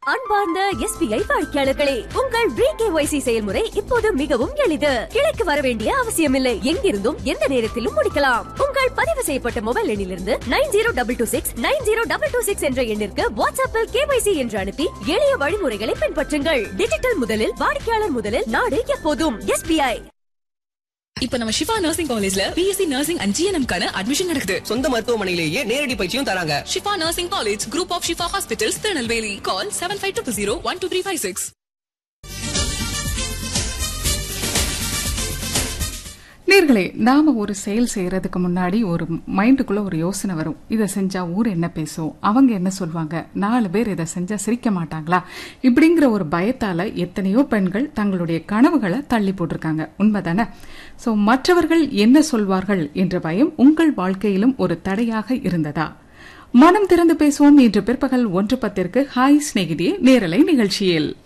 அன்பார்ந்த எஸ்பிஐ வாடிக்கையாளர்களே உங்கள் பிகேஒய்சி செயல்முறை இப்போது மிகவும் எளிது கிளைக்கு வர வேண்டிய அவசியமில்லை எங்கிருந்தும் எந்த நேரத்திலும் முடிக்கலாம் உங்கள் பதிவு செய்யப்பட்ட மொபைல் எண்ணிலிருந்து nine zero double two six nine zero double two six என்ற எண்ணிற்கு வாட்ஸ்அப்பில் கேஒய்சி என்று அனுப்பி எளிய வழிமுறைகளை பின்பற்றுங்கள் டிஜிட்டல் முதலில் வாடிக்கையாளர் முதலில் நாடு எப்போதும் எஸ்பிஐ இப்ப நம்ம ஷிஃபா நர்சிங் காலேஜ்ல பிஎஸ்சி நர்சிங் அண்ட் ஜிஎன்எம் கான அட்மிஷன் நடக்குது சொந்த மருத்துவமனையிலேயே நேரடி பயிற்சியும் தராங்க Shifa nursing college group of Shifa hospitals Tirunelveli call seven five two zero one two three five six நேர்களே நாம ஒரு செயல் செய்யறதுக்கு முன்னாடி ஒரு மைண்டுக்குள்ள ஒரு யோசனை வரும் இதை செஞ்சா ஊர் என்ன பேசும் அவங்க என்ன சொல்வாங்க நாலு பேர் இதை செஞ்சா சிரிக்க மாட்டாங்களா இப்படிங்கிற ஒரு பயத்தால எத்தனையோ பெண்கள் தங்களுடைய கனவுகளை தள்ளி போட்டிருக்காங்க உண்மைதானே சோ மற்றவர்கள் என்ன சொல்வார்கள் என்ற பயம் உங்கள் வாழ்க்கையிலும் ஒரு தடையாக இருந்ததா மனம் திறந்து பேசுவோம் இன்று பிற்பகல் ஒன்று பத்திற்கு ஹாய் சிநேகிதியே நேரலை நிகழ்ச்சியில்